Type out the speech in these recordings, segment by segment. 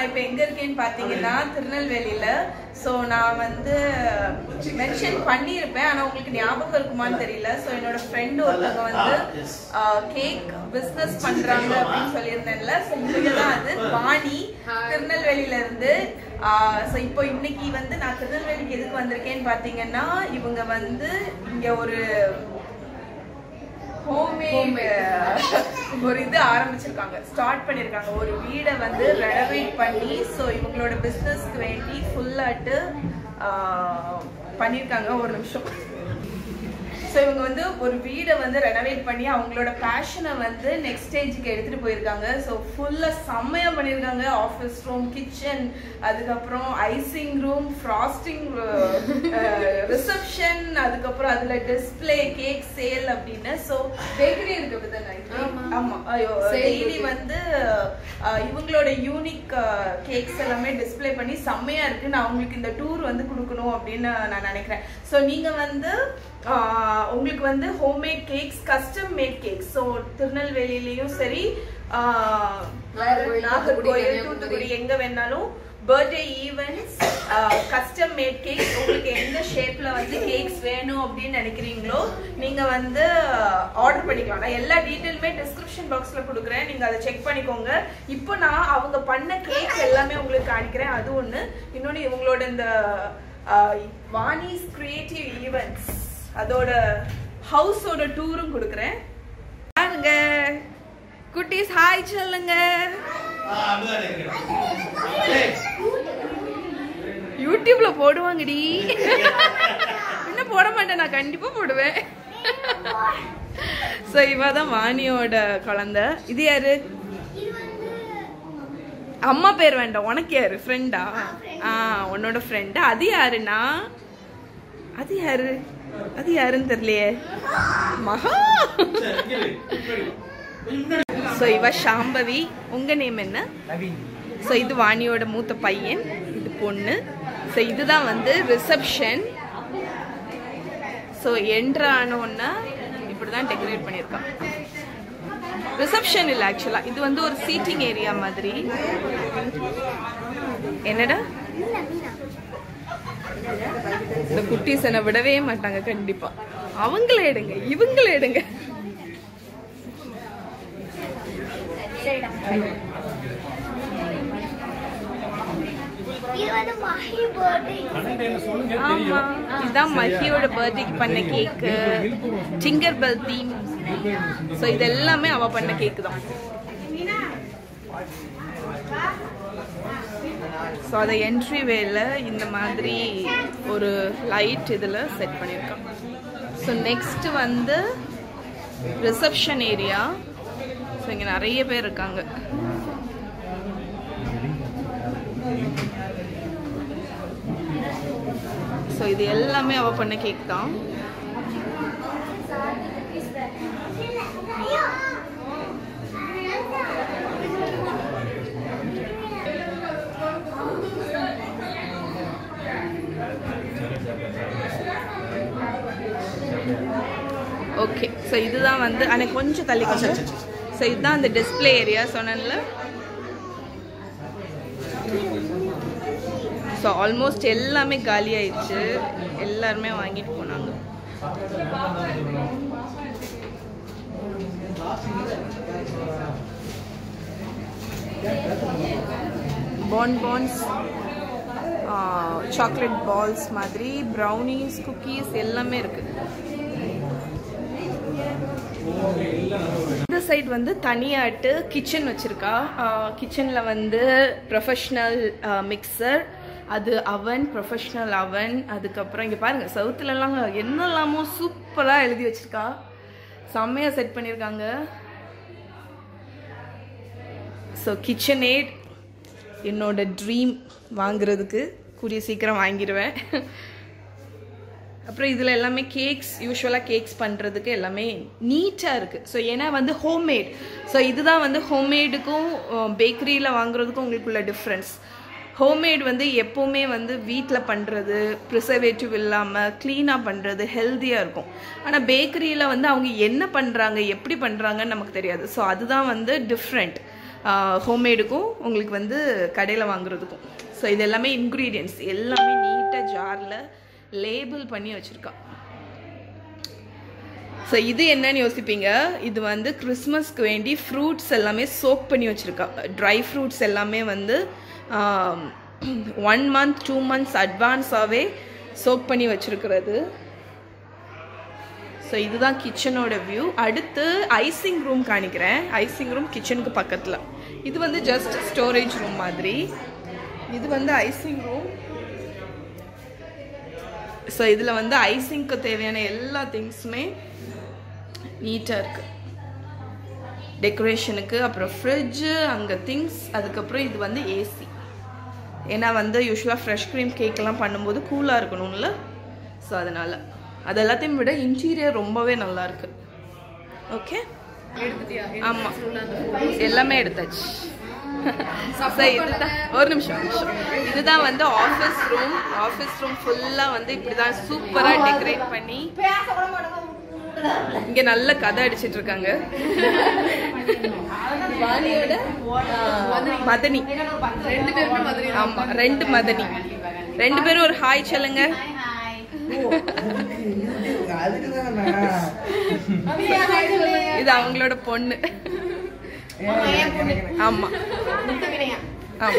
இப்போ எங்க இருக்கேன்னு பாத்தீங்கன்னா திருநெல்வேலியில ஸோ நான் வந்து மென்ஷன் பண்ணியிருப்பேன் ஆனா உங்களுக்கு ஞாபகம் இருக்குமான்னு தெரியல ஸோ என்னோட ஃப்ரெண்ட் ஒருத்தவங்க வந்து கேக் பிசினஸ் பண்றாங்க அப்படின்னு சொல்லியிருந்தேன்ல ஸோ இவங்க தான் அது வாணி திருநெல்வேலியில இருந்து ஸோ இப்போ இன்னைக்கு வந்து நான் திருநெல்வேலிக்கு எதுக்கு வந்திருக்கேன்னு பாத்தீங்கன்னா இவங்க வந்து இங்க ஒரு ஹோம்மேட் ஒரு இது ஆரம்பிச்சிருக்காங்க ஸ்டார்ட் பண்ணிருக்காங்க ஒரு வீடை வந்து ரெனோவேட் பண்ணி ஸோ இவங்களோட பிஸ்னஸ்க்கு வேண்டி ஃபுல்லாட்டு பண்ணியிருக்காங்க ஒரு நிமிஷம் ஸோ இவங்க வந்து ஒரு வீடை வந்து ரெனோவேட் பண்ணி அவங்களோட பேஷனை வந்து நெக்ஸ்ட் ஸ்டேஜுக்கு எடுத்துட்டு போயிருக்காங்க ஸோ ஃபுல்லாக செம்மையா பண்ணியிருக்காங்க ஆஃபீஸ் ரூம் கிச்சன் அதுக்கப்புறம் ஐசிங் ரூம் ஃப்ராஸ்டிங் ரிசப்ஷன் அதுக்கப்புறம் அதுல டிஸ்ப்ளே கேக் சேல் அப்படின்னு ஸோ பேக்கரி இருக்கு அப்படிதானே? ஆமா ஐயோ டெய்லி வந்து அஹ், இவங்களோட யூனிக் கேக்ஸ் எல்லாமே டிஸ்ப்ளே பண்ணி செம்மையா இருக்கு நான் உங்களுக்கு இந்த டூர் வந்து கொடுக்கணும் அப்படின்னு நான் நினைக்கிறேன் ஸோ நீங்க வந்து ஆஹ், உங்களுக்கு வந்து homemade cakes custom made cakes so திருநெல்வேலியிலயும் சரி ஆஹ், நாகர்கோயில், நாகர்கோயில் தூத்துக்குடி, தூத்துக்குடி எங்க வேணாலும் birthday events custom made cakes உங்களுக்கு எந்த ஷேப்ல வந்து கேக்ஸ் வேணும் அப்படின்னு நினைக்கிறீங்களோ நீங்க வந்து ஆர்டர் பண்ணிக்கலாம் நான் எல்லா டீட்டெயிலுமே டிஸ்கிரிப்ஷன் பாக்ஸ்ல கொடுக்குறேன் நீங்க அதை செக் பண்ணிக்கோங்க இப்போ நான் அவங்க பண்ண கேக் எல்லாமே உங்களுக்கு காணிக்கிறேன் அது ஒண்ணு இன்னொன்னு இவங்களோட இந்த ஆஹ், வாணிஸ் கிரியேட்டிவ் ஈவெண்ட்ஸ் அதோட ஹவுஸோட டூரும் கொடுக்குறேன் பாருங்க குட்டீஸ் ஹாய் சொல்லுங்க யூடியூப்ல போடுவாங்கடி என்ன போட மாட்டேன் நான் கண்டிப்பா போடுவேன் ஸோ இவ தான் வாணியோட குழந்தை இது யாரு அம்மா பேர் வேண்டாம் உனக்கு யாரு ஃப்ரெண்டா ஆ உன்னோட ஃப்ரெண்டா அது யாருன்னா அது யாரு அது யாருன்னு தெரியலையே மகா ஸோ இவ சாம்பவி உங்க நேம் என்ன ஸோ இது வாணியோட மூத்த பையன் இது பொண்ணு ஸோ இதுதான் வந்து ரிசப்ஷன் ஸோ என்ட்ரு ஆனோன்னா இப்படி தான் டெக்கரேட் பண்ணியிருக்கான் ரிசப்ஷன் இல்லை ஆக்சுவலாக இது வந்து ஒரு சீட்டிங் ஏரியா மாதிரி என்னடா இந்த குட்டீஸ் என்னை விடவே மாட்டாங்க கண்டிப்பா அவங்கள எடுங்க இவங்கள எடுங்க இது வந்து மஹி பர்த்டே ஆமா இதுதான் மஹியோட பர்த்டேக்கு பண்ண cake singer bell theme so இது எல்லாமே அவ பண்ண கேக்கு தான் ஸோ அதை என்ட்ரி வேல இந்த மாதிரி ஒரு லைட் இதில் செட் பண்ணியிருக்கான் ஸோ நெக்ஸ்ட் வந்து ரிசப்ஷன் ஏரியா ஸோ இங்கே நிறைய பேர் இருக்காங்க ஸோ இது எல்லாமே அவ பண்ண கேக் தான் ஓகே ஸோ இதுதான் வந்து ஆனால் கொஞ்சம் தள்ளி கொஞ்சம் ஸோ இதுதான் அந்த டிஸ்ப்ளே ஏரியா சொன்னேன்ல ஸோ ஆல்மோஸ்ட் எல்லாமே காலி ஆயிடுச்சு எல்லாருமே வாங்கிட்டு போனாங்க பான் பான்ஸ் சாக்லேட் பால்ஸ் மாதிரி ப்ரௌனிஸ் குக்கீஸ் எல்லாமே இருக்கு இந்த சைடு வந்து தனியாட்டு கிச்சன் வச்சிருக்கா கிச்சனில் வந்து ப்ரொஃபஷ்னல் மிக்சர் அது அவன் ப்ரொஃபஷ்னல் அவன் அதுக்கப்புறம் இங்கே பாருங்க சவுத்துலலாம் என்னெல்லாமோ சூப்பராக எழுதி வச்சிருக்கா செம்மையாக செட் பண்ணியிருக்காங்க ஸோ கிச்சன் எய்ட் என்னோட ட்ரீம் வாங்குறதுக்கு கூடிய சீக்கிரம் வாங்கிடுவேன் அப்புறம் இதில் எல்லாமே கேக்ஸ் யூஸ்வலாக கேக்ஸ் பண்ணுறதுக்கு எல்லாமே நீட்டாக இருக்குது ஸோ ஏன்னா வந்து ஹோம்மேட் ஸோ இதுதான் வந்து ஹோம்மேடுக்கும் பேக்கரியில் வாங்குறதுக்கும் உங்களுக்குள்ள டிஃப்ரென்ஸ் ஹோம்மேட் வந்து எப்போவுமே வந்து வீட்டில் பண்ணுறது ப்ரிசர்வேட்டிவ் இல்லாமல் க்ளீனாக பண்ணுறது ஹெல்த்தியாக இருக்கும் ஆனால் பேக்கரியில் வந்து அவங்க என்ன பண்ணுறாங்க எப்படி பண்ணுறாங்கன்னு நமக்கு தெரியாது ஸோ அதுதான் வந்து டிஃப்ரெண்ட் ஹோம்மேடுக்கும் உங்களுக்கு வந்து கடையில் வாங்குறதுக்கும் ஸோ இது எல்லாமே இன்க்ரீடியன்ஸ் எல்லாமே நீட்டாக ஜாரில் லேபிள் பண்ணி வச்சுருக்கா ஸோ இது என்னன்னு யோசிப்பீங்க இது வந்து கிறிஸ்மஸ்க்கு வேண்டி ஃப்ரூட்ஸ் எல்லாமே சோக் பண்ணி வச்சுருக்கா ட்ரை ஃப்ரூட்ஸ் எல்லாமே வந்து ஒன் மந்த் டூ மந்த்ஸ் அட்வான்ஸாகவே சோக் பண்ணி வச்சுருக்கிறது ஸோ இதுதான் கிச்சனோட வியூ அடுத்து ஐசிங் ரூம் காணிக்கிறேன் ஐசிங் ரூம் கிச்சனுக்கு பக்கத்தில் இது வந்து ஜஸ்ட் ஸ்டோரேஜ் ரூம் மாதிரி இது வந்து ஐசிங் ரூம் ஸோ இதில் வந்து ஐசிங்க்கு தேவையான எல்லா திங்ஸுமே நீட்டாக இருக்குது டெக்கரேஷனுக்கு அப்புறம் ஃப்ரிட்ஜு அங்கே திங்ஸ் அதுக்கப்புறம் இது வந்து ஏசி ஏன்னா வந்து யூஸ்வலாக ஃப்ரெஷ் க்ரீம் கேக்கெல்லாம் பண்ணும்போது கூலாக இருக்கணும்ல ஸோ அதனால் அது எல்லாத்தையும் விட இன்டீரியர் ரொம்பவே நல்லா இருக்கு ஓகே ஆமாம் எல்லாமே எடுத்தாச்சு So, இதுதான் ஒரு நிமிஷம் ஒரு நிமிஷம் இதுதான் வந்து ஆஃபீஸ் ரூம் ஆஃபீஸ் ரூம் ஃபுல்லாக வந்து இப்படி தான் சூப்பராக டெக்கரேட் பண்ணி இங்க நல்ல கதை அடிச்சிட்டு இருக்காங்க வாணியோட ஆ, மதனி ரெண்டு பேருமே மதனி ஆமா ரெண்டு மதனி ரெண்டு பேரும் ஒரு ஹாய் சொல்லுங்க இது அவங்களோட பொண்ணு ஆமா ஆமா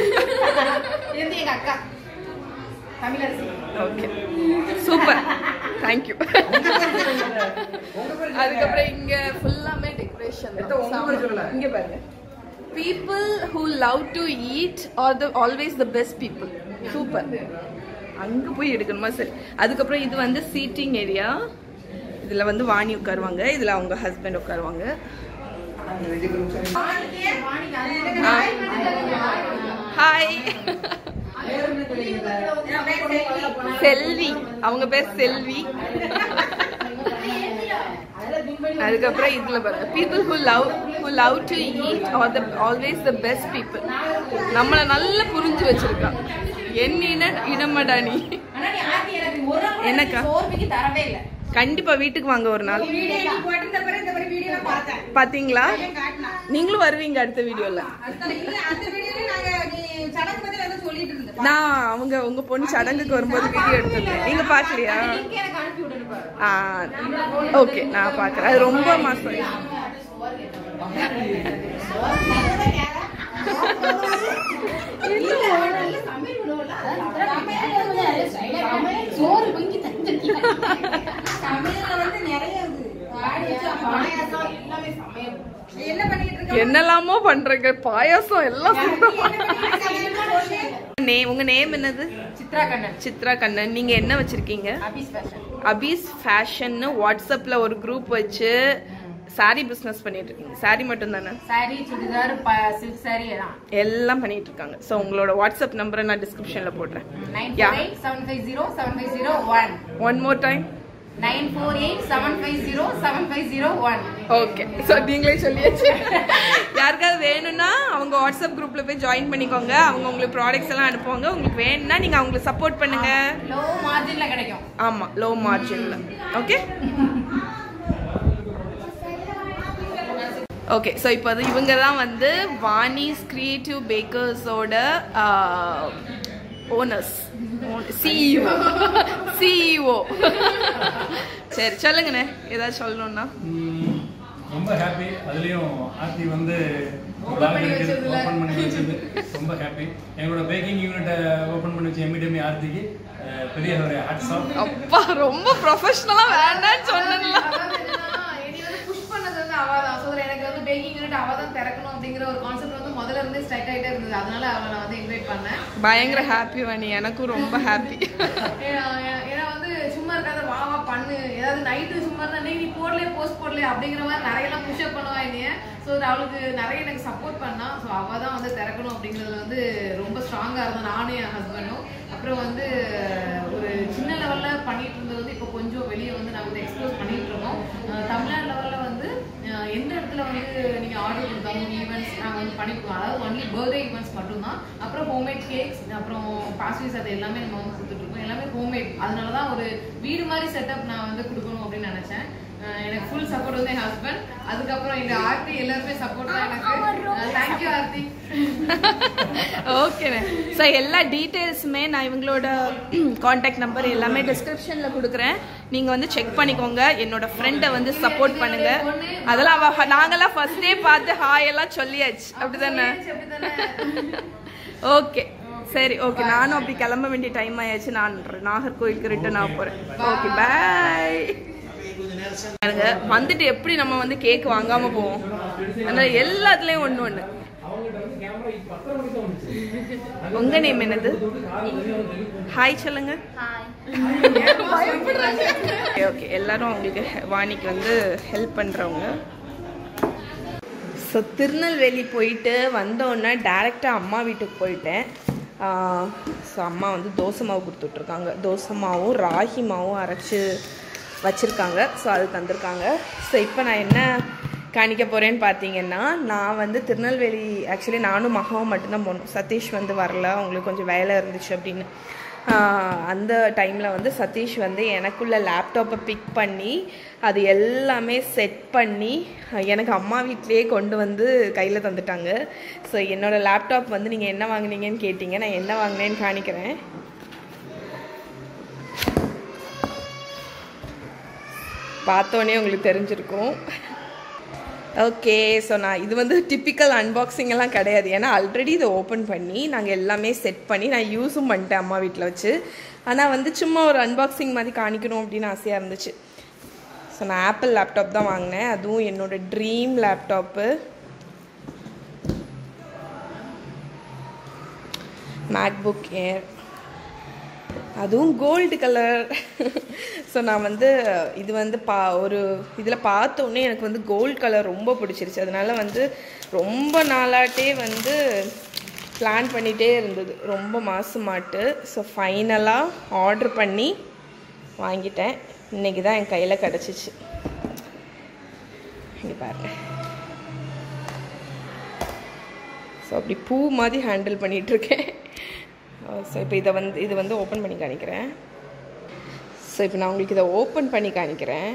ஓகே சூப்பர் தேங்க்யூ அதுக்கப்புறம் இங்க ஃபுல்லாமே டெக்கரேஷன் இங்க பாருங்க people who love to eat are the always the best people super அங்க போய் எடுக்கணுமா சரி அதுக்கப்புறம் இது வந்து சீட்டிங் ஏரியா இதுல வந்து வாணி உட்காருவாங்க இதுல அவங்க ஹஸ்பண்ட் உட்காருவாங்க ஹாய் செல்வி அவங்க பேர் செல்வி அதுக்கப்புறம் இதுல பாருங்க people who love who love to eat are the always the best people நம்மள நல்லா புரிஞ்சு வச்சிருக்கா என் இன இனமடா நீ என்னக்கா தரவே இல்லை கண்டிப்பா வீட்டுக்கு வாங்க ஒரு நாள் வீடியோ போட்டிருந்த பிறகு இந்த மாதிரி வீடியோல பார்த்தேன் பாத்தீங்களா காட்டினா நீங்களும் வருவீங்க அடுத்த வீடியோல அடுத்த இல்ல அந்த வீடியோல நாங்க நீ சடங்கு பத்தி ஏதோ சொல்லிட்டு இருந்த நான் அவங்க உங்க பொண்ணு சடங்குக்கு வரும்போது வீடியோ எடுத்திருந்தேன் நீங்க பாக்கலையா லிங்க் எனக்கு அனுப்பி விடுங்க ஆ ஓகே நான் பாக்குறேன் அது ரொம்ப மாசம் சோறு பொங்கி தந்துருக்கீங்க சமையல்ல வந்து நிறைய இருக்கு பாயாசம் எல்லாமே சமையல் என்ன பண்ணிட்டு இருக்க என்னெல்லாமோ பண்றீங்க பாயாசம் எல்லாம் சமையல் நே உங்க நேம் என்னது சித்ரா கண்ணன் சித்ரா கண்ணன் நீங்க என்ன வச்சிருக்கீங்க அபிஸ் ஃபேஷன் அபீஸ் ஃபேஷன்னு வாட்ஸ்அப்ல ஒரு குரூப் வச்சு சாரி பிசினஸ் பண்ணிட்டு இருக்கீங்க சாரி மட்டும் தானே சாரி சுடிதார் சில்க் சாரி எல்லாம் எல்லாம் பண்ணிட்டு இருக்காங்க ஸோ உங்களோட வாட்ஸ்அப் நம்பரை நான் டிஸ்கிரிப்ஷன்ல போடுறேன் nine Yeah. Four eight seven five zero seven five zero one one more time nine four eight seven five zero seven five zero one okay so நீங்களே சொல்லியாச்சு யாருக்காவது வேணும்னா அவங்க வாட்ஸ்அப் குரூப்ல போய் ஜாயின் பண்ணிக்கோங்க அவங்க உங்களுக்கு ப்ராடக்ட்ஸ் எல்லாம் அனுப்புவாங்க உங்களுக்கு வேணும்னா நீங்க அவங்களுக்கு சப்போர்ட் பண்ணுங்க லோ மார்ஜின்ல கிடைக்கும் ஆமா லோ மார்ஜின்ல ஓகே ஓகே ஸோ இப்போ வந்து இவங்க தான் வந்து வாணிஸ் கிரியேட்டிவ் பேக்கர்ஸோட ஓனர்ஸ் சிஇஓ சிஇஓ சரி சொல்லுங்கண்ணே ஏதாச்சும் சொல்லணும்னா ம், ரொம்ப ஹாப்பி அதுலயும் ஆர்த்தி வந்து Open பண்ணி இருக்குது, வச்சதுல. open பண்ணி வச்சது ரொம்ப ஹாப்பி எங்களோட பேக்கிங் யூனிட்டை ஓபன் பண்ணி வச்ச எம்இடமி ஆர்த்திக்கு அஹ், பெரிய ஒரு ஹாட்ஸ் ஆஃப் அப்பா ரொம்ப ப்ரொஃபஷனலா வேண்டாம்னு சொன்னேன்ல புஷ் பண்ணது வந்து அவ தான் ஸோ எனக்கு வந்து பேக்கிங் யூனிட் அவ தான் திறக்கணும் அப்படிங்கிற ஒரு கான்செப்ட் வந்து முதல்ல இருந்தே ஸ்ட்ரைட் ஆயிட்டே இருந்தது அதனால அவளை நான் வந்து இன்வைட் பண்ணேன் பயங்கர ஹாப்பி வாணி எனக்கும் ரொம்ப ஹாப்பி ஏன்னா ஏன்னா வந்து சும்மா இருக்காத வா வா பண்ணு ஏதாவது நைட்டு சும்மா இருந்தா "டேய், நீ போடலையே போஸ்ட் போடலையே அப்படிங்கிற மாதிரி நிறைய எல்லாம் புஷ் அப் பண்ணுவா என்னைய ஸோ அவளுக்கு நிறைய எனக்கு சப்போர்ட் பண்ணா ஸோ அவ தான் வந்து திறக்கணும் அப்படிங்கிறதுல வந்து ரொம்ப ஸ்ட்ராங்கா இருந்தோம் நானும் என் ஹஸ்பண்டும் அப்புறம் வந்து ஒரு சின்ன லெவல்ல பண்ணிட்டு இருந்தது வந்து இப்போ கொஞ்சம் வெளியே வந்து நாங்கள் வந்து எக்ஸ்ப்ளோர் பண்ணிட்டு இருக்கோம் அஹ் தமிழ்நாடு லெவல்ல வந்து அஹ் எந்த இடத்துல வந்து நீங்க ஆர்டர் கொடுத்தாலும் ஈவெண்ட்ஸ் நாங்கள் வந்து பண்ணிருக்கோம் அதாவது ஒன்லி பர்த்டே ஈவெண்ட்ஸ் மட்டும்தான் அப்புறம் ஹோம்மேட் கேக்ஸ் அப்புறம் பாஸ்ட்ரீஸ் அது எல்லாமே நம்ம வந்து கொடுத்துட்டு இருக்கோம் எல்லாமே ஹோம்மேட் அதனால தான் ஒரு வீடு மாதிரி செட்டப் நான் வந்து கொடுக்கணும் அப்படின்னு நினைச்சேன் அஹ் எனக்கு ஃபுல் சப்போர்ட் வந்து என் ஹஸ்பண்ட் அதுக்கப்புறம் எங்க ஆர்த்தி எல்லாருமே சப்போர்ட் தான் எனக்கு தேங்க்யூ ஆர்த்தி ஓகேண்ணே ஸோ எல்லா டீட்டெயில்ஸுமே நான் இவங்களோட காண்டாக்ட் நம்பர் எல்லாமே டிஸ்கிரிப்ஷனில் கொடுக்குறேன் நீங்கள் வந்து செக் பண்ணிக்கோங்க என்னோட ஃப்ரெண்டை வந்து சப்போர்ட் பண்ணுங்க அதெல்லாம் அவ நாங்கெல்லாம் ஃபர்ஸ்டே பார்த்து ஹாய் எல்லாம் சொல்லியாச்சு அப்படிதானே ஓகே சரி ஓகே நானும் அப்படி கிளம்ப வேண்டிய டைம் ஆயாச்சு நான் நாகர்கோயிலுக்கு ரிட்டர்ன் ஆக போகிறேன் ஓகே பாய் பாருங்க வந்துட்டு எப்படி நம்ம வந்து கேக் வாங்காம போவோம் அதனால எல்லாத்துலயும் ஒண்ணு ஒண்ணு உங்க நேம் என்னது ஹாய் சொல்லுங்க ஓகே ஓகே எல்லாரும் அவங்களுக்கு வாணிக்கு வந்து ஹெல்ப் பண்றவங்க ஸோ திருநெல்வேலி போயிட்டு வந்தோடனே டேரெக்டாக அம்மா வீட்டுக்கு போயிட்டேன் ஸோ அம்மா வந்து தோசை மாவு கொடுத்துட்ருக்காங்க தோசை மாவும் ராகி மாவும் அரைச்சி வச்சுருக்காங்க ஸோ அது தந்திருக்காங்க ஸோ இப்போ நான் என்ன காணிக்க போகிறேன்னு பார்த்தீங்கன்னா நான் வந்து திருநெல்வேலி ஆக்சுவலி நானும் மகாவும் மட்டும்தான் போனோம் சதீஷ் வந்து வரல அவங்களுக்கு கொஞ்சம் வேலை இருந்துச்சு அப்படின்னு ஆஹ் அந்த டைமில் வந்து சதீஷ் வந்து எனக்குள்ள லேப்டாப்பை பிக் பண்ணி அது எல்லாமே செட் பண்ணி எனக்கு அம்மா வீட்டிலேயே கொண்டு வந்து கையில் தந்துட்டாங்க ஸோ என்னோடய லேப்டாப் வந்து நீங்கள் என்ன வாங்குனீங்கன்னு கேட்டிங்க நான் என்ன வாங்கினேன்னு காணிக்கிறேன் பார்த்தோன்னே உங்களுக்கு தெரிஞ்சிருக்கும் ஓகே ஸோ நான் இது வந்து டிப்பிக்கல் அன்பாக்சிங் எல்லாம் கிடையாது ஏன்னா ஆல்ரெடி இதை ஓப்பன் பண்ணி நாங்கள் எல்லாமே செட் பண்ணி நான் யூஸும் பண்ணிட்டேன் அம்மா வீட்டில் வச்சு ஆனால் வந்து சும்மா ஒரு அன்பாக்சிங் மாதிரி காணிக்கணும் அப்படின்னு ஆசையாக இருந்துச்சு ஸோ நான் ஆப்பிள் லேப்டாப் தான் வாங்கினேன் அதுவும் என்னோட ட்ரீம் லேப்டாப்பு மேக்புக் ஏர் அதுவும் கோல்டு கலர் ஸோ நான் வந்து இது வந்து பா ஒரு இதில் பார்த்தோன்னே எனக்கு வந்து கோல்டு கலர் ரொம்ப பிடிச்சிருச்சு அதனால வந்து ரொம்ப நாளாட்டே வந்து பிளான் பண்ணிகிட்டே இருந்தது ரொம்ப மாசமாட்டு ஸோ ஃபைனலாக ஆர்டர் பண்ணி வாங்கிட்டேன் இன்னைக்கு தான் என் கையில் கிடச்சிச்சு இங்கே பாருங்க ஸோ அப்படி பூ மாதிரி ஹேண்டில் பண்ணிகிட்ருக்கேன் ஸோ இப்போ இதை வந்து இது வந்து ஓப்பன் பண்ணி காணிக்கிறேன் ஸோ இப்போ நான் உங்களுக்கு இதை ஓப்பன் பண்ணி காணிக்கிறேன்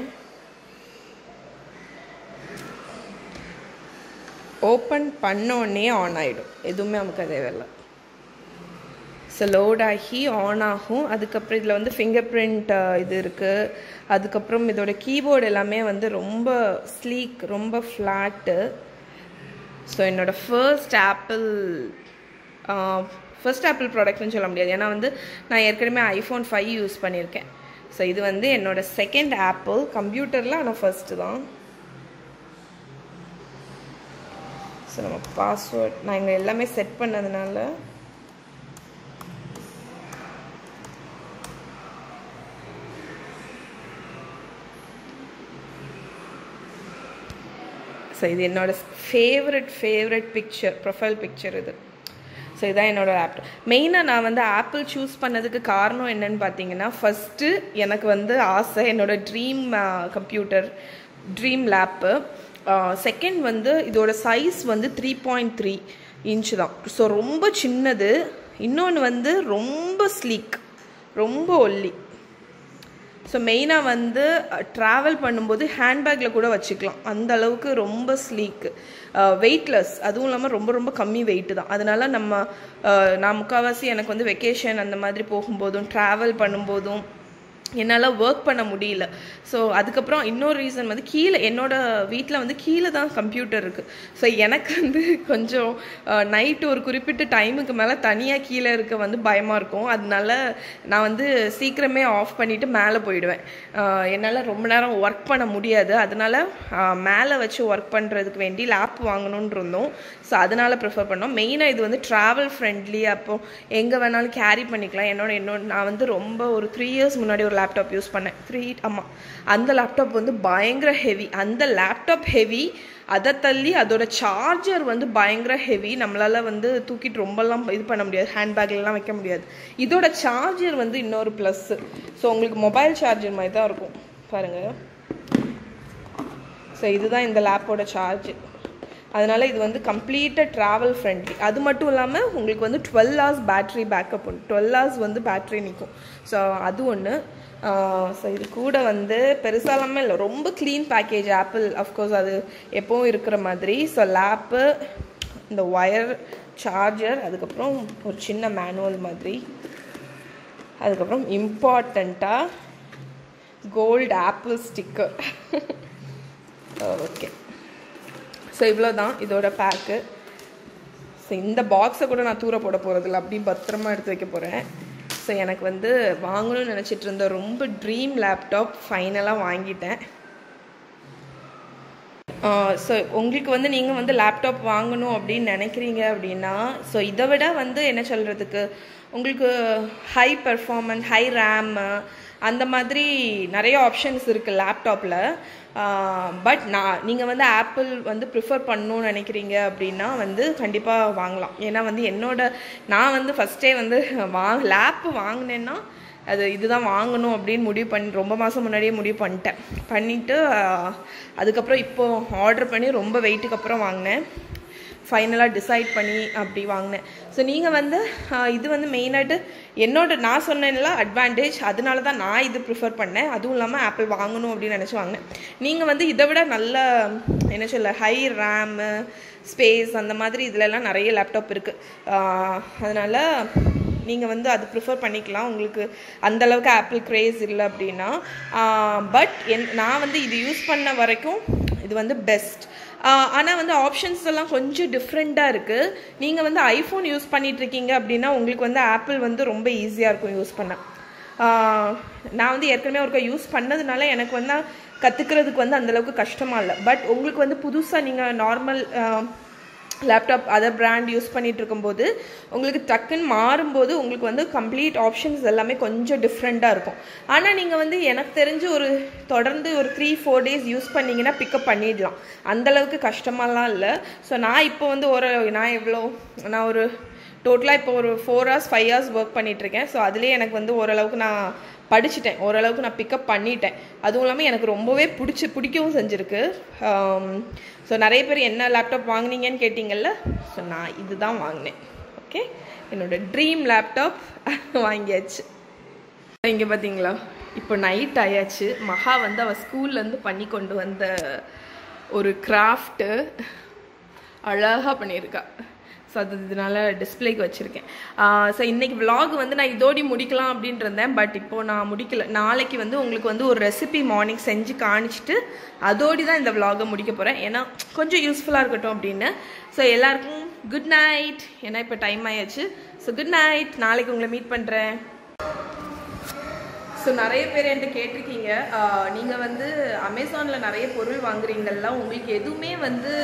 ஓப்பன் பண்ணோடனே ஆன் ஆகிடும் எதுவுமே நமக்கு தேவையில்லை ஸோ லோட் ஆகி ஆன் ஆகும் அதுக்கப்புறம் இதில் வந்து ஃபிங்கர் பிரிண்ட் இது இருக்குது அதுக்கப்புறம் இதோட கீபோர்டு எல்லாமே வந்து ரொம்ப ஸ்லீக் ரொம்ப ஃப்ளாட்டு ஸோ என்னோடய ஃபர்ஸ்ட் ஆப்பிள் ஃபர்ஸ்ட் ஆப்பிள் ப்ராடக்ட்னு சொல்ல முடியாது ஏன்னா வந்து நான் ஏற்கனவே ஐஃபோன் ஃபைவ் யூஸ் பண்ணியிருக்கேன் ஸோ இது வந்து என்னோடய செகண்ட் ஆப்பிள் கம்ப்யூட்டரில் ஆனால் ஃபர்ஸ்ட்டு தான் ஸோ நம்ம பாஸ்வேர்ட் நான் இங்கே எல்லாமே செட் பண்ணதுனால ஸோ இது என்னோட favourite favourite picture profile picture இது ஸோ இதான் என்னோட லேப்டாப் மெயினாக நான் வந்து ஆப்பிள் சூஸ் பண்ணதுக்கு காரணம் என்னன்னு பார்த்தீங்கன்னா ஃபஸ்ட்டு எனக்கு வந்து ஆசை என்னோட dream computer dream lap second வந்து இதோட சைஸ் வந்து த்ரீ பாயிண்ட் த்ரீ இன்ச் தான் ஸோ ரொம்ப சின்னது இன்னொன்று வந்து ரொம்ப ஸ்லீக் ரொம்ப ஒல்லி ஸோ மெயினாக வந்து ட்ராவல் பண்ணும்போது ஹேண்ட்பேக்கில் கூட வச்சுக்கலாம் அந்த அளவுக்கு ரொம்ப ஸ்லீக்கு வெயிட்லெஸ் அதுவும் இல்லாமல் ரொம்ப ரொம்ப கம்மி வெயிட்டு தான் அதனால நம்ம அஹ், நான் முக்கால்வாசி எனக்கு வந்து வெக்கேஷன் அந்த மாதிரி போகும்போதும் ட்ராவல் பண்ணும்போதும் என்னால் ஒர்க் பண்ண முடியல ஸோ அதுக்கப்புறம் இன்னொரு ரீசன் வந்து கீழே என்னோட வீட்டில் வந்து கீழே தான் கம்ப்யூட்டர் இருக்குது ஸோ எனக்கு வந்து கொஞ்சம் நைட்டு ஒரு குறிப்பிட்ட டைமுக்கு மேலே தனியாக கீழே இருக்க வந்து பயமாக இருக்கும் அதனால நான் வந்து சீக்கிரமே ஆஃப் பண்ணிவிட்டு மேலே போயிடுவேன் அஹ் என்னால் ரொம்ப நேரம் ஒர்க் பண்ண முடியாது அதனால அஹ், மேலே வச்சு ஒர்க் பண்ணுறதுக்கு வேண்டி லேப் வாங்கணும்னு இருந்தோம் ஸோ அதனால ப்ரிஃபர் பண்ணோம் மெயினாக இது வந்து ட்ராவல் ஃப்ரெண்ட்லி அப்போ எங்கே வேணாலும் கேரி பண்ணிக்கலாம் என்னோட என்னோட நான் வந்து ரொம்ப ஒரு த்ரீ இயர்ஸ் முன்னாடி ஒரு லேப்டாப் யூஸ் பண்ணேன் த்ரீ ஆமாம் அந்த லேப்டாப் வந்து பயங்கர ஹெவி அந்த லேப்டாப் ஹெவி அதை தள்ளி அதோட சார்ஜர் வந்து பயங்கர ஹெவி நம்மளால வந்து தூக்கிட்டு ரொம்பலாம் இது பண்ண முடியாது ஹேண்ட்பேக்லலாம் வைக்க முடியாது இதோட சார்ஜர் வந்து இன்னொரு ப்ளஸ் ஸோ உங்களுக்கு மொபைல் சார்ஜர் மாதிரி தான் இருக்கும் பாருங்கள் ஸோ இதுதான் இந்த லேப்போட சார்ஜ் அதனால் இது வந்து கம்ப்ளீட்டாக ட்ராவல் ஃப்ரெண்ட்லி அது மட்டும் இல்லாமல் உங்களுக்கு வந்து டுவெல் ஹவர்ஸ் பேட்ரி பேக்கப் உண்டு டுவெல் ஹவர்ஸ் வந்து பேட்ரி நிற்கும் ஸோ அது ஒன்று ஸோ இது கூட வந்து பெருசாலாமே இல்லை ரொம்ப க்ளீன் பேக்கேஜ் ஆப்பிள் அஃப்கோர்ஸ் அது எப்போவும் இருக்கிற மாதிரி ஸோ லேப்பு இந்த ஒயர் சார்ஜர் அதுக்கப்புறம் ஒரு சின்ன மேனுவல் மாதிரி அதுக்கப்புறம் இம்பார்ட்டண்ட்டாக gold Apple sticker okay so இவ்வளோ தான் இதோட பேக்கு ஸோ இந்த பாக்ஸை கூட நான் தூர போட போகிறதில்ல அப்படி பத்திரமா எடுத்து வைக்க போகிறேன் ஸோ எனக்கு வந்து வாங்கணும்னு நினச்சிட்டு இருந்த ரொம்ப ட்ரீம் லேப்டாப் ஃபைனலாக வாங்கிட்டேன் ஸோ உங்களுக்கு வந்து நீங்கள் வந்து லேப்டாப் வாங்கணும் அப்படின்னு நினைக்கிறீங்க அப்படின்னா ஸோ இதை விட வந்து என்ன சொல்கிறதுக்கு உங்களுக்கு ஹை பெர்ஃபார்மன்ஸ் ஹை ரேமு அந்த மாதிரி நிறைய ஆப்ஷன்ஸ் இருக்குது லேப்டாப்பில் பட் நான் நீங்கள் வந்து ஆப்பிள் வந்து ப்ரிஃபர் பண்ணணும்னு நினைக்கிறீங்க அப்படின்னா வந்து கண்டிப்பாக வாங்கலாம் ஏன்னா வந்து என்னோட நான் வந்து ஃபஸ்ட்டே வந்து வா லேப்பு வாங்கினேன்னா அது இதுதான் வாங்கணும் அப்படின்னு முடிவு பண்ணி ரொம்ப மாதம் முன்னாடியே முடிவு பண்ணிட்டேன் பண்ணிவிட்டு அதுக்கப்புறம் இப்போது ஆர்டர் பண்ணி ரொம்ப வெயிட்டுக்கு அப்புறம் வாங்கினேன் ஃபைனலாக டிசைட் பண்ணி அப்படி வாங்கினேன் ஸோ நீங்கள் வந்து ஆஹ், இது வந்து மெயினாയിട്ട് என்னோட நான் சொன்னேன்ல அட்வான்டேஜ் அதனால தான் நான் இது ப்ரிஃபர் பண்ணேன் அதுவும் இல்லாமல் ஆப்பிள் வாங்கணும் அப்படின்னு நினச்சி வாங்கினேன் நீங்கள் வந்து இதை விட நல்ல என்ன சொல்ல ஹை ரேமு ஸ்பேஸ் அந்த மாதிரி இதுலலாம் நிறைய லேப்டாப் இருக்குது அதனால் நீங்கள் வந்து அது ப்ரிஃபர் பண்ணிக்கலாம் உங்களுக்கு அந்த அளவுக்கு ஆப்பிள் க்ரேஸ் இல்லை அப்படின்னா பட் என் நான் வந்து இது யூஸ் பண்ண வரைக்கும் இது வந்து பெஸ்ட் ஆனால் வந்து ஆப்ஷன்ஸ் எல்லாம் கொஞ்சம் டிஃப்ரெண்ட்டாக இருக்குது நீங்கள் வந்து ஐஃபோன் யூஸ் பண்ணிட்டு இருக்கீங்க அப்படின்னா உங்களுக்கு வந்து ஆப்பிள் வந்து ரொம்ப ஈஸியாக இருக்கும் யூஸ் பண்ண ஆஹ் நான் வந்து ஏற்கனவே ஒருக்கா யூஸ் பண்ணதுனால எனக்கு வந்து கற்றுக்கிறதுக்கு வந்து அந்தளவுக்கு கஷ்டமாக இல்லை பட் உங்களுக்கு வந்து புதுசாக நீங்கள் normal laptop other brand use பண்ணிட்டு இருக்கும்போது உங்களுக்கு டக்குன்னு மாறும்போது உங்களுக்கு வந்து கம்ப்ளீட் ஆப்ஷன்ஸ் எல்லாமே கொஞ்சம் டிஃப்ரெண்ட்டாக இருக்கும் ஆனால் நீங்கள் வந்து எனக்கு தெரிஞ்சு ஒரு தொடர்ந்து ஒரு த்ரீ ஃபோர் டேஸ் யூஸ் பண்ணீங்கன்னா பிக்கப் பண்ணிடலாம் அந்தளவுக்கு கஷ்டமாலாம் இல்லை ஸோ நான் இப்போ வந்து ஒரு நான் எவ்வளோ நான் ஒரு டோட்டலாக இப்போ ஒரு four hours five hours work பண்ணிகிட்ருக்கேன் ஸோ அதுலேயே எனக்கு வந்து ஓரளவுக்கு நான் படிச்சுட்டேன் ஓரளவுக்கு நான் பிக்கப் பண்ணிட்டேன் அதுவும் இல்லாமல் எனக்கு ரொம்பவே பிடிச்சி பிடிக்கவும் செஞ்சுருக்கு ஸோ நிறைய பேர் என்ன லேப்டாப் வாங்குனீங்கன்னு கேட்டிங்கல்ல ஸோ நான் இதுதான் வாங்கினேன் ஓகே என்னோட ட்ரீம் லேப்டாப் வாங்கியாச்சு இங்கே பார்த்தீங்களா இப்போ நைட் ஆயாச்சு மகா வந்து அவள் ஸ்கூல்லேருந்து பண்ணி கொண்டு வந்த ஒரு கிராஃப்ட்டு அழகாக பண்ணியிருக்கா ஸோ அது இதனால டிஸ்பிளேக்கு வச்சுருக்கேன் ஸோ இன்னைக்கு vlog வந்து நான் இதோடி முடிக்கலாம் அப்படின்ட்டு இருந்தேன் பட் இப்போது நான் முடிக்கல நாளைக்கு வந்து உங்களுக்கு வந்து ஒரு ரெசிபி மார்னிங் செஞ்சு காணிச்சிட்டு அதோடி தான் இந்த vlog-அ முடிக்க போகிறேன் ஏன்னா கொஞ்சம் யூஸ்ஃபுல்லாக இருக்கட்டும் அப்படின்னு ஸோ எல்லாருக்கும் குட் நைட் ஏன்னா இப்போ டைம் ஆயாச்சு ஸோ குட் நைட் நாளைக்கு உங்களை மீட் பண்ணுறேன் ஸோ நிறைய பேர் என்கிட்ட கேட்டிருக்கீங்க நீங்கள் வந்து அமேசானில் நிறைய பொருள் வாங்குறீங்கல்ல உங்களுக்கு எதுவுமே வந்து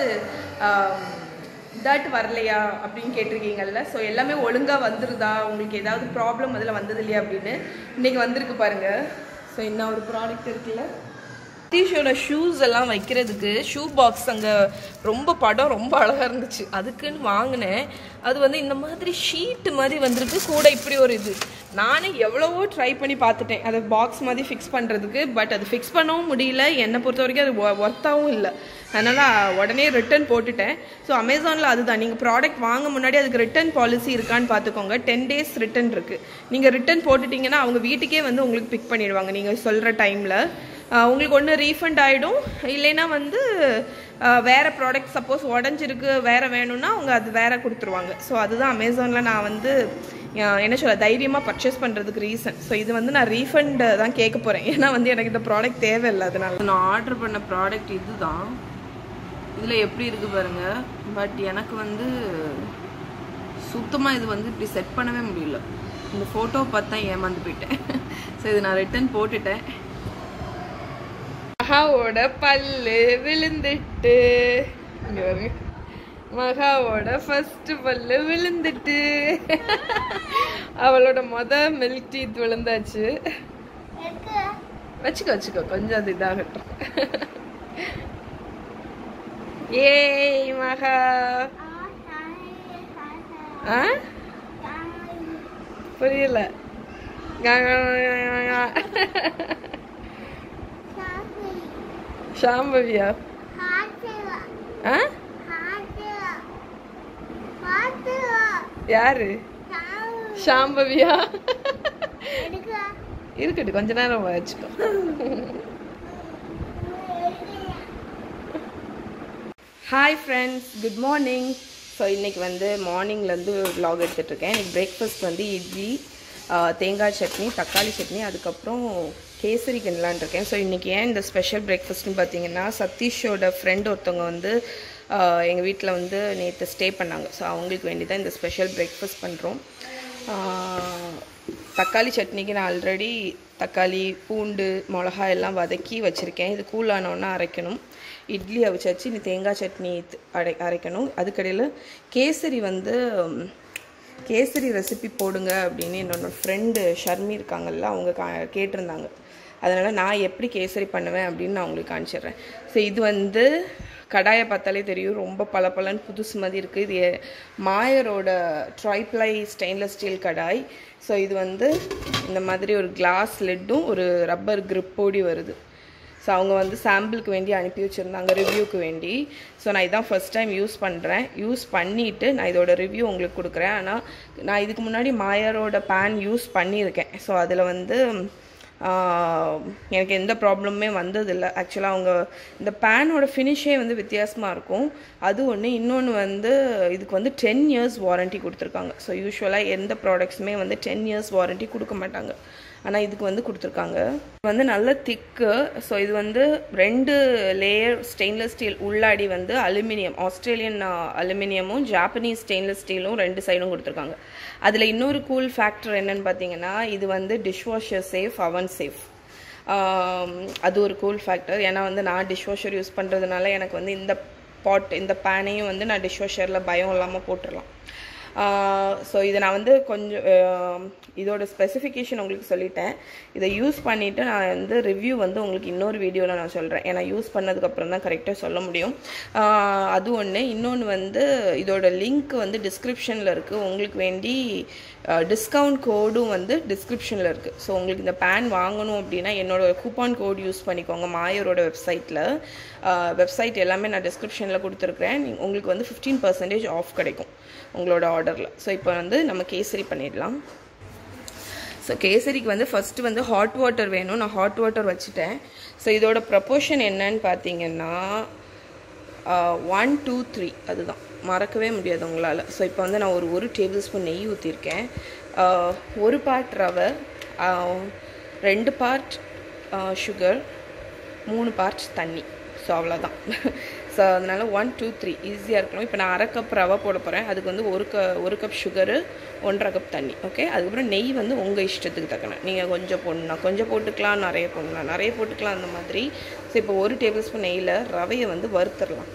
தட் வரலையா அப்படின்னு கேட்டிருக்கீங்கல்ல ஸோ எல்லாமே ஒழுங்காக வந்துருதா உங்களுக்கு ஏதாவது ப்ராப்ளம் அதில் வந்தது இல்லையா அப்படின்னு இன்னைக்கு வந்திருக்கு பாருங்க ஸோ இன்னும் ஒரு ப்ராடக்ட் இருக்குல்ல சதீஷோட ஷூஸ் எல்லாம் வைக்கிறதுக்கு ஷூ பாக்ஸ் அங்கே ரொம்ப படம் ரொம்ப அழகாக இருந்துச்சு அதுக்குன்னு வாங்கினேன் அது வந்து இந்த மாதிரி ஷீட்டு மாதிரி வந்திருக்கு கூட இப்படி ஒரு இது நானே எவ்வளவோ ட்ரை பண்ணி பார்த்துட்டேன் அதை பாக்ஸ் மாதிரி ஃபிக்ஸ் பண்ணுறதுக்கு பட் அது ஃபிக்ஸ் பண்ணவும் முடியல என்னை பொறுத்த வரைக்கும் அது ஒர்த்தாகவும் இல்லை அதனால் உடனே ரிட்டர்ன் போட்டுட்டேன் ஸோ அமேசானில் அதுதான் நீங்கள் ப்ராடக்ட் வாங்க முன்னாடி அதுக்கு ரிட்டர்ன் பாலிசி இருக்கான்னு பார்த்துக்கோங்க டென் டேஸ் ரிட்டர்ன் இருக்குது நீங்கள் ரிட்டர்ன் போட்டுட்டீங்கன்னா அவங்க வீட்டுக்கே வந்து உங்களுக்கு பிக் பண்ணிடுவாங்க நீங்கள் சொல்கிற டைமில் உங்களுக்கு ஒன்று ரீஃபண்ட் ஆகிடும் இல்லைன்னா வந்து ஆஹ் வேற ப்ராடக்ட் சப்போஸ் உடஞ்சிருக்கு வேற வேணும்னா அவங்க அது வேற கொடுத்துருவாங்க ஸோ அதுதான் அமேசானில் நான் வந்து ஆஹ் என்ன சொல்ல தைரியமாக பர்ச்சேஸ் பண்ணுறதுக்கு ரீசன் ஸோ இது வந்து நான் ரீஃபண்ட் தான் கேட்க போகிறேன் ஏன்னா வந்து எனக்கு இந்த ப்ராடக்ட் தேவையில்லை அதனால நான் ஆர்டர் பண்ண ப்ராடக்ட் இதுதான் இதில் எப்படி இருக்கு பாருங்க பட் எனக்கு வந்து சுத்தமாக இது வந்து இப்படி செட் பண்ணவே முடியல இந்த ஃபோட்டோ பார்த்து தான் ஏமாந்து போயிட்டேன் ஸோ இது நான் ரிட்டர்ன் போட்டுட்டேன் மகாவோட பல்லு விழுந்துட்டு இங்க பாருங்க மகாவோட ஃபர்ஸ்ட் பல்லு விழுந்துட்டு அவளோட மொத மில்க் டீத் விழுந்தாச்சு வச்சுக்கோ வச்சுக்கோ கொஞ்சம் அது இதாகட்டும் ஏய் மகா ஆ புரியல ஷாம்பவியா ஆ யாரு சாம்பவியா இருக்கட்டும் கொஞ்ச நேரம் வச்சுக்கோ hi friends good morning so இன்றைக்கி வந்து மார்னிங்லேருந்து vlog எடுத்துகிட்டு இருக்கேன் இன்றைக்கி பிரேக்ஃபாஸ்ட் வந்து இட்லி ஆஹ், தேங்காய் சட்னி தக்காளி சட்னி அதுக்கப்புறம் கேசரி கிண்டலான் இருக்கேன் ஸோ இன்றைக்கி ஏன் இந்த ஸ்பெஷல் பிரேக்ஃபாஸ்ட்னு பார்த்தீங்கன்னா சதீஷோட ஃப்ரெண்ட் ஒருத்தவங்க வந்து எங்கள் வீட்டில் வந்து நேற்று ஸ்டே பண்ணாங்க ஸோ அவங்களுக்கு வேண்டி தான் இந்த ஸ்பெஷல் பிரேக்ஃபாஸ்ட் பண்ணுறோம் தக்காளி சட்னிக்கு நான் ஆல்ரெடி தக்காளி பூண்டு மிளகா எல்லாம் வதக்கி வச்சுருக்கேன் இது கூலானோன்னா அரைக்கணும் இட்லி அவிச்சாச்சு இனி தேங்காய் சட்னி த்- அரை அரைக்கணும் அதுக்கடையில் கேசரி வந்து ம், கேசரி ரெசிபி போடுங்க அப்படின்னு என்னோட ஃப்ரெண்டு ஷர்மி இருக்காங்கல்ல அவங்க கா கேட்டிருந்தாங்க அதனால் நான் எப்படி கேசரி பண்ணுவேன் அப்படின்னு நான் உங்களுக்கு காமிச்சிடுறேன் ஸோ இது வந்து கடாயை பார்த்தாலே தெரியும் ரொம்ப பளபளன்னு புதுசு மாதிரி இருக்குது இது எ- மாயரோட triply stainless steel kadai so இது வந்து இந்த மாதிரி ஒரு கிளாஸ் லெட்டும் ஒரு ரப்பர் கிரிப்போடி வருது ஸோ அவங்க வந்து சாம்பிளுக்கு வேண்டி அனுப்பி வச்சுருந்தாங்க ரிவ்யூக்கு வேண்டி ஸோ நான் இதான் ஃபர்ஸ்ட் டைம் யூஸ் பண்ணுறேன் யூஸ் பண்ணிவிட்டு நான் இதோட ரிவ்யூ உங்களுக்கு கொடுக்குறேன் ஆனால் நான் இதுக்கு முன்னாடி மாயரோட பேன் யூஸ் பண்ணியிருக்கேன் ஸோ அதில் வந்து ஆஹ், எனக்கு எந்த ப்ராப்ளமுமே வந்ததில்லை ஆக்சுவலாக அவங்க இந்த பேனோட ஃபினிஷே வந்து வித்தியாசமாக இருக்கும் அது ஒன்று இன்னொன்று வந்து இதுக்கு வந்து டென் இயர்ஸ் வாரண்ட்டி கொடுத்துருக்காங்க ஸோ யூஸ்வலாக எந்த ப்ராடக்ட்ஸுமே வந்து டென் இயர்ஸ் வாரண்ட்டி கொடுக்க மாட்டாங்க ஆனால் இதுக்கு வந்து கொடுத்துருக்காங்க இது வந்து நல்ல திக்கு ஸோ இது வந்து ரெண்டு லேயர் ஸ்டெயின்லெஸ் ஸ்டீல் உள்ளாடி வந்து அலுமினியம் ஆஸ்திரேலியன் அலுமினியமும் ஜாப்பனீஸ் ஸ்டெயின்லெஸ் ஸ்டீலும் ரெண்டு சைடும் கொடுத்துருக்காங்க அதில் இன்னொரு கூல் ஃபேக்டர் என்னன்னு பார்த்தீங்கன்னா இது வந்து டிஷ்வாஷர் சேஃப் அவன் சேஃப் அது ஒரு கூல் ஃபேக்டர் ஏன்னா வந்து நான் டிஷ்வாஷர் யூஸ் பண்ணுறதுனால எனக்கு வந்து இந்த பாட் இந்த பேனையும் வந்து நான் டிஷ்வாஷரில் பயம் இல்லாமல் போட்டுடலாம் ஸோ இதை நான் வந்து கொஞ்சம் ஆஹ் இதோட ஸ்பெசிஃபிகேஷன் உங்களுக்கு சொல்லிட்டேன் இதை யூஸ் பண்ணிவிட்டு நான் வந்து ரிவ்யூ வந்து உங்களுக்கு இன்னொரு வீடியோவில் நான் சொல்கிறேன் ஏன்னா யூஸ் பண்ணதுக்கப்புறம் தான் கரெக்டாக சொல்ல முடியும் ஆஹ் அது ஒன்று இன்னொன்று வந்து இதோட லிங்க் வந்து டிஸ்கிரிப்ஷனில் இருக்குது உங்களுக்கு வேண்டி டிஸ்கவுண்ட் கோடும் வந்து டிஸ்கிரிப்ஷனில் இருக்குது ஸோ உங்களுக்கு இந்த பேன் வாங்கணும் அப்படின்னா என்னோட கூப்பான் கோட் யூஸ் பண்ணிக்கோங்க மாயரோட வெப்சைட்டில் வெப்சைட் எல்லாமே நான் டிஸ்கிரிப்ஷனில் கொடுத்துருக்குறேன் நீ- உங்களுக்கு வந்து ஃபிஃப்டீன் பர்சன்டேஜ் ஆஃப் கிடைக்கும் உங்களோட ஆர்டரில் ஸோ இப்போ வந்து நம்ம கேசரி பண்ணிடலாம் ஸோ கேசரிக்கு வந்து ஃபஸ்ட்டு வந்து ஹாட் வாட்டர் வேணும் நான் ஹாட் வாட்டர் வச்சுட்டேன் ஸோ இதோட ப்ரப்போர்ஷன் என்னன்னு பார்த்தீங்கன்னா ஒன் டூ த்ரீ அதுதான் மறக்கவே முடியாது உங்களால் ஸோ இப்போ வந்து நான் ஒரு ஒரு டேபிள் ஸ்பூன் நெய் ஊற்றிருக்கேன் ஒரு பார்ட் ரவை ஆஹ், ரெண்டு பார்ட் சுகர் மூணு பார்ட் தண்ணி ஸோ அவ்வளோதான் ஸோ அதனால் ஒன் டூ த்ரீ ஈஸியாக இருக்கணும் இப்போ நான் அரை கப் ரவை போட போகிறேன் அதுக்கு வந்து ஒரு க ஒரு கப் சுகரு ஒன்றரை கப் தண்ணி ஓகே அதுக்கப்புறம் நெய் வந்து உங்கள் இஷ்டத்துக்கு தக்கன நீங்கள் கொஞ்சம் போடணும் கொஞ்சம் போட்டுக்கலாம் நிறைய போடலாம் நிறைய போட்டுக்கலாம் அந்த மாதிரி ஸோ இப்போ ஒரு டேபிள் ஸ்பூன் நெய்யில் ரவையை வந்து வறுத்துடலாம்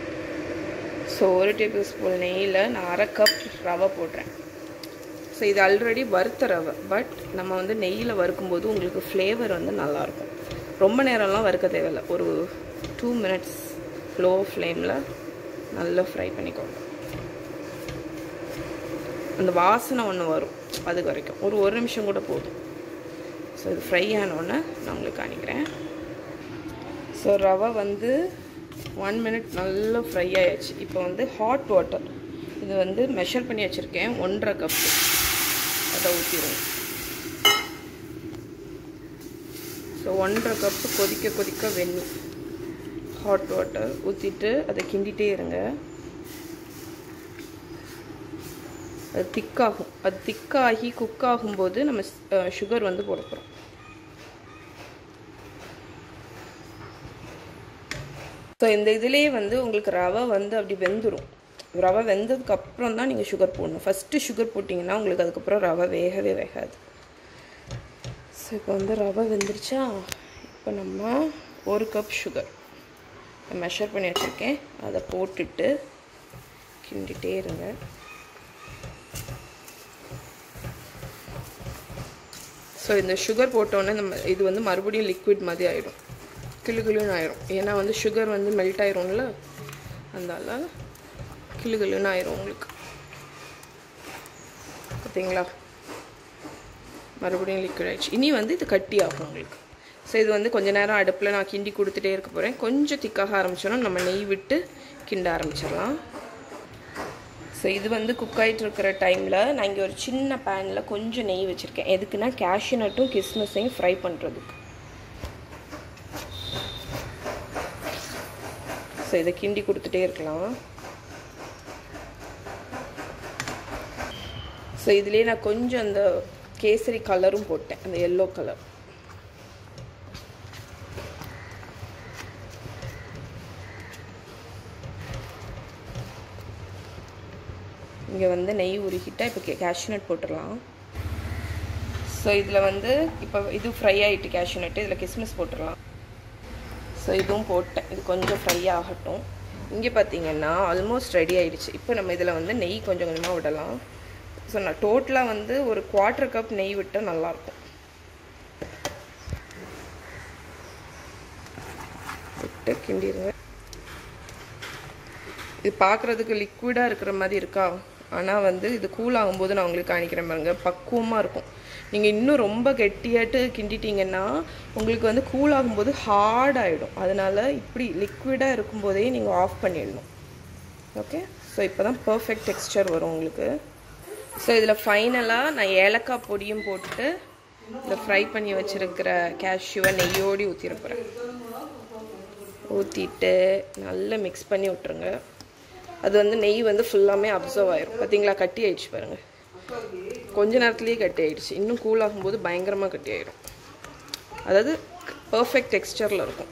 ஸோ ஒரு டேபிள் ஸ்பூன் நெய்யில் நான் அரை கப் ரவை போடுறேன் ஸோ இது ஆல்ரெடி வறுத்த ரவை பட் நம்ம வந்து நெய்யில் வறுக்கும்போது உங்களுக்கு ஃப்ளேவர் வந்து நல்லாயிருக்கும் ரொம்ப நேரம்லாம் வறுக்க தேவையில்ல ஒரு டூ மினிட்ஸ் லோ ஃப்ளேமில் நல்லா ஃப்ரை பண்ணிக்கோங்க அந்த வாசனை ஒன்று வரும் அது வரைக்கும் ஒரு ஒரு நிமிஷம் கூட போதும் ஸோ இது ஃப்ரை ஆனோடனே நான் உங்களுக்கு காணிக்கிறேன் ஸோ ரவை வந்து ஒன் மினிட் நல்லா ஃப்ரை ஆயாச்சு இப்போ வந்து ஹாட் வாட்டர் இது வந்து மெஷர் பண்ணி வச்சுருக்கேன் ஒன்றரை கப்பு அதை ஊற்றிடுங்க ஸோ ஒன்றரை கப்பு கொதிக்க கொதிக்க வெந்நி ஹாட் வாட்டர் ஊற்றிட்டு அதை கிண்டிகிட்டே இருங்க அது திக்காகும் அது திக்காகி குக் ஆகும்போது நம்ம சுகர் வந்து போட போகிறோம் ஸோ இந்த இதுலேயே வந்து உங்களுக்கு ரவை வந்து அப்படி வெந்துடும் ரவை வெந்ததுக்கு அப்புறம் தான் நீங்கள் சுகர் போடணும் ஃபஸ்ட்டு சுகர் போட்டிங்கன்னா உங்களுக்கு அதுக்கப்புறம் ரவை வேகவே வேகாது ஸோ இப்போ வந்து ரவை வெந்துருச்சா இப்போ நம்ம ஒரு கப் சுகர் மெஷர் பண்ணி வச்சுருக்கேன் அதை போட்டுட்டு கிண்டிகிட்டே இருங்க ஸோ இந்த சுகர் போட்டோன்னே நம்ம இது வந்து மறுபடியும் லிக்விட் மாதிரி ஆகிடும் கிளு கிளுன்னு ஆயிரும் ஏன்னா வந்து சுகர் வந்து மெல்ட் ஆயிரும்ல அதனால கிளு கிளுன்னு ஆயிரும் உங்களுக்கு பார்த்தீங்களா மறுபடியும் லிக்விட் ஆயிடுச்சு இனி வந்து இது கட்டி ஆகும் உங்களுக்கு ஸோ இது வந்து கொஞ்ச நேரம் அடுப்பில் நான் கிண்டி கொடுத்துட்டே இருக்க போகிறேன் கொஞ்சம் திக்காக ஆரம்பிச்சோன்னா நம்ம நெய் விட்டு கிண்ட ஆரம்பிச்சிடலாம் ஸோ ஸோ இது வந்து குக் ஆகிட்டு இருக்கிற டைமில் நான் இங்கே ஒரு சின்ன பேனில் கொஞ்சம் நெய் வச்சுருக்கேன் எதுக்குன்னா கேஷ்யூ நட்டும் கிஸ்மிஸையும் ஃப்ரை பண்ணுறதுக்கு ஸோ இதை கிண்டி கொடுத்துட்டே இருக்கலாம் ஸோ இதுலேயே நான் கொஞ்சம் அந்த கேசரி கலரும் போட்டேன் அந்த எல்லோ கலர் இங்கே வந்து நெய் உருகிட்டா இப்போ கேஷ்யூ நட் போட்டுடலாம் ஸோ இதில் வந்து இப்போ இது ஃப்ரை ஆகிட்டு கேஷ்யூ நட்டு இதில் கிஸ்மிஸ் போட்டுடலாம் ஸோ இதுவும் போட்டேன் இது கொஞ்சம் ஃப்ரை ஆகட்டும் இங்கே பார்த்தீங்கன்னா ஆல்மோஸ்ட் ரெடி ஆயிடுச்சு இப்போ நம்ம இதில் வந்து நெய் கொஞ்சம் கொஞ்சமாக விடலாம் ஸோ நான் டோட்டலாக வந்து ஒரு குவார்ட்டர் கப் நெய் விட்டால் நல்லாயிருக்கும் விட்டு கிண்டிடுங்க இது பார்க்குறதுக்கு லிக்விடாக இருக்கிற மாதிரி இருக்கா ஆனால் வந்து இது கூல் ஆகும்போது நான் உங்களுக்கு காணிக்கிறேன் பாருங்க பக்குவமாக இருக்கும் நீங்கள் இன்னும் ரொம்ப கெட்டியாட்டு கிண்டிட்டீங்கன்னா உங்களுக்கு வந்து கூல் ஆகும்போது ஹார்ட் ஆகிடும் அதனால இப்படி லிக்விடாக இருக்கும்போதே நீங்கள் ஆஃப் பண்ணிடணும் ஓகே ஸோ இப்போ தான் பர்ஃபெக்ட் டெக்ஸ்டர் வரும் உங்களுக்கு ஸோ இதில் ஃபைனலாக நான் ஏலக்காய் பொடியும் போட்டு இந்த ஃப்ரை பண்ணி வச்சுருக்கிற கேஷ்யூவை நெய்யோடி ஊற்றிருப்பேன் ஊற்றிட்டு நல்லா மிக்ஸ் பண்ணி விட்ருங்க அது வந்து நெய் வந்து ஃபுல்லாமே அப்சர்வ் ஆயிரும் பார்த்தீங்களா கட்டி ஆயிடுச்சு பாருங்கள் கொஞ்ச நேரத்துலேயே கட்டி ஆயிடுச்சு இன்னும் கூல் ஆகும்போது பயங்கரமாக கட்டி ஆயிடும் அதாவது பர்ஃபெக்ட் டெக்ஸ்டரில் இருக்கும்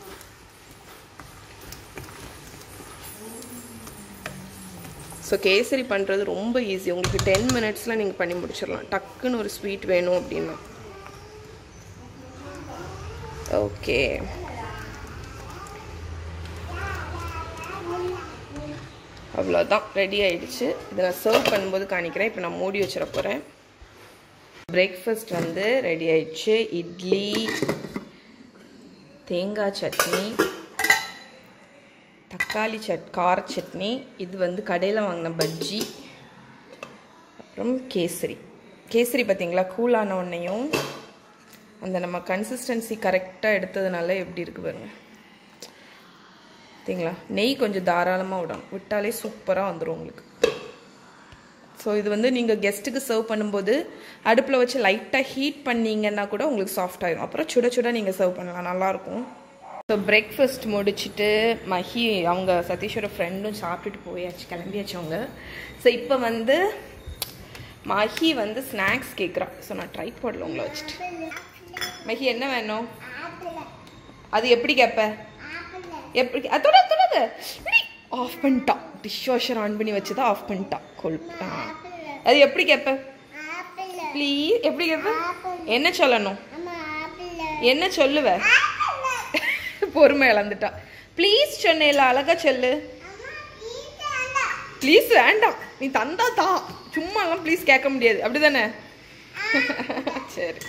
ஸோ கேசரி பண்ணுறது ரொம்ப ஈஸி உங்களுக்கு டென் மினிட்ஸில் நீங்கள் பண்ணி முடிச்சிடலாம் டக்குன்னு ஒரு ஸ்வீட் வேணும் அப்படின்னா ஓகே அவ்வளோதான் ரெடி ஆயிடுச்சு இதை நான் சர்வ் பண்ணும்போது காணிக்கிறேன் இப்போ நான் மூடி வச்சிட போகிறேன் பிரேக்ஃபாஸ்ட் வந்து ரெடி ஆயிடுச்சு இட்லி தேங்காய் சட்னி தக்காளி சட் கார சட்னி இது வந்து கடையில் வாங்கின பஜ்ஜி அப்புறம் கேசரி கேசரி பார்த்தீங்களா கூலான உடனேயும் அந்த நம்ம கன்சிஸ்டன்சி கரெக்டாக எடுத்ததுனால எப்படி இருக்கு பாருங்க பார்த்தீங்களா நெய் கொஞ்சம் தாராளமாக விடணும் விட்டாலே சூப்பராக வந்துடும் உங்களுக்கு ஸோ இது வந்து நீங்கள் கெஸ்ட்டுக்கு சர்வ் பண்ணும்போது அடுப்பில் வச்சு லைட்டாக ஹீட் பண்ணீங்கன்னா கூட உங்களுக்கு சாஃப்ட் ஆயிடும் அப்புறம் சுட சுட நீங்கள் சர்வ் பண்ணலாம் நல்லாயிருக்கும் ஸோ பிரேக்ஃபாஸ்ட் முடிச்சுட்டு மஹி அவங்க சதீஷோட ஃப்ரெண்டும் சாப்பிட்டுட்டு போயாச்சு கிளம்பியாச்சு அவங்க ஸோ இப்போ வந்து மஹி வந்து ஸ்நாக்ஸ் கேட்குறா ஸோ நான் ட்ரை போடல உங்களை வச்சுட்டு மஹி என்ன வேணும் அது எப்படி கேட்ப எப்படி அதோட அதோட ஆஃப் பண்ணிட்டான் டிஷ் வாஷர் ஆன் பண்ணி வச்சு தான் ஆஃப் பண்ணிட்டான் கொல் ஆ அது எப்படி கேட்ப ப்ளீஸ் எப்படி கேட்ப என்ன சொல்லணும் என்ன சொல்லுவ பொறுமை இழந்துட்டா ப்ளீஸ் சொன்னேல அழகா சொல்லு ப்ளீஸ் வேண்டாம் நீ தந்தா தா சும்மாலாம் ப்ளீஸ் கேட்க முடியாது அப்படிதானே சரி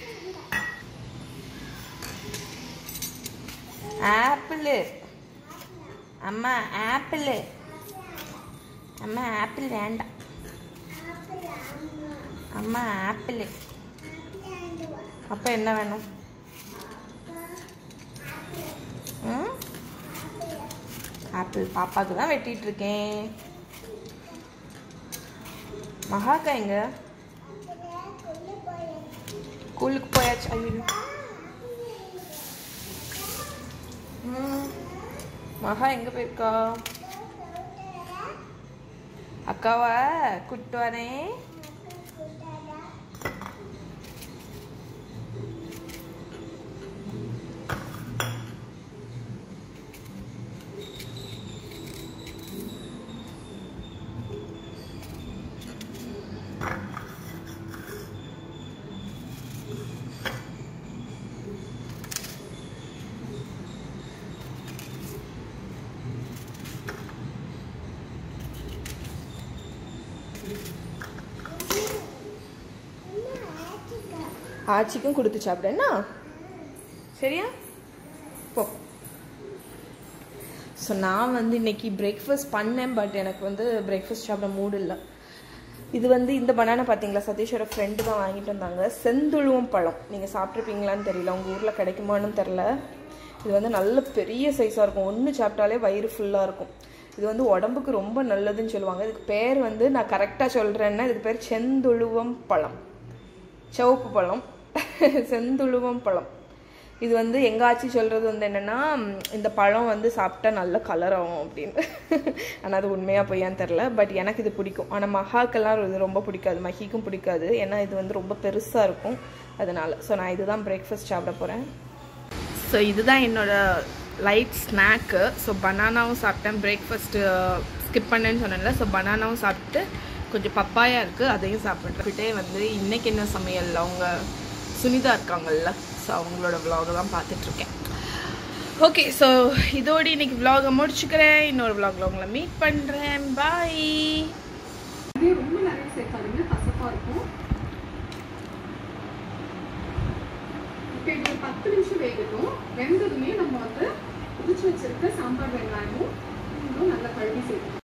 ஆப்பிள் அம்மா ஆப்பிள் அம்மா ஆப்பிள் வேண்டாம் அம்மா ஆப்பிள் அப்போ என்ன வேணும் ம் ஆப்பிள் பாப்பாவுக்கு தான் வெட்டிட்டு இருக்கேன் மகாக்கா எங்க ஸ்கூலுக்கு போயாச்சு ஐயோ ம் மகா எங்க போயிருக்கா அக்காவா கூட்டு வரேன் ஆச்சிக்கும் கொடுத்து சாப்பிடுன்னா சரியா போ ஸோ நான் வந்து இன்னைக்கு பிரேக்ஃபாஸ்ட் பண்ணேன் பட் எனக்கு வந்து பிரேக்ஃபாஸ்ட் சாப்பிட மூடு இல்லை இது வந்து இந்த பனானா பார்த்தீங்களா சதீஷோட ஃப்ரெண்டு தான் வாங்கிட்டு வந்தாங்க செந்துழுவம் பழம் நீங்கள் சாப்பிட்ருப்பீங்களான்னு தெரியல உங்கள் ஊரில் கிடைக்குமான்னு தெரில இது வந்து நல்ல பெரிய சைஸாக இருக்கும் ஒன்று சாப்பிட்டாலே வயிறு ஃபுல்லாக இருக்கும் இது வந்து உடம்புக்கு ரொம்ப நல்லதுன்னு சொல்லுவாங்க இதுக்கு பேர் வந்து நான் கரெக்டாக சொல்கிறேன்னா இதுக்கு பேர் செந்துழுவம் பழம் சிவப்பு பழம் செந்துழுவம் பழம் இது வந்து எங்கள் ஆச்சி சொல்கிறது வந்து என்னென்னா இந்த பழம் வந்து சாப்பிட்டா நல்ல கலர் ஆகும் அப்படின்னு ஆனால் அது உண்மையாக பொய்யான்னு தெரில பட் எனக்கு இது பிடிக்கும் ஆனால் மகாக்கெல்லாம் இது ரொம்ப பிடிக்காது மஹிக்கும் பிடிக்காது ஏன்னா இது வந்து ரொம்ப பெருசாக இருக்கும் அதனால ஸோ நான் இதுதான் பிரேக்ஃபாஸ்ட் சாப்பிட போகிறேன் ஸோ இதுதான் என்னோட லைட் ஸ்நாக்கு ஸோ பனானாவும் சாப்பிட்டேன் பிரேக்ஃபாஸ்ட்டு ஸ்கிப் பண்ணேன்னு சொன்னேன்ல ஸோ பனானாவும் சாப்பிட்டு கொஞ்சம் பப்பாயா இருக்குது அதையும் சாப்பிட்டுட்டே வந்து இன்னைக்கு என்ன சமையல் அவங்க சுனிதா இருக்காங்கல்ல ஸோ அவங்களோட vlog தான் பார்த்துட்ருக்கேன் ஓகே ஸோ இதோடு இன்னைக்கு vlog-அ முடிச்சுக்கிறேன் இன்னொரு vlog-ல உங்களை மீட் பண்ணுறேன் பாய் இதே ரொம்ப நிறைய சேர்க்காதீங்க கசப்பா இருக்கும் இப்போ இது ஒரு பத்து நிமிஷம் வேகட்டும் வெந்ததுமே நம்ம வந்து உதிச்சு வச்சிருக்க சாம்பார் வெங்காயமும் இன்னும் நல்லா கழுவி சேர்க்கணும்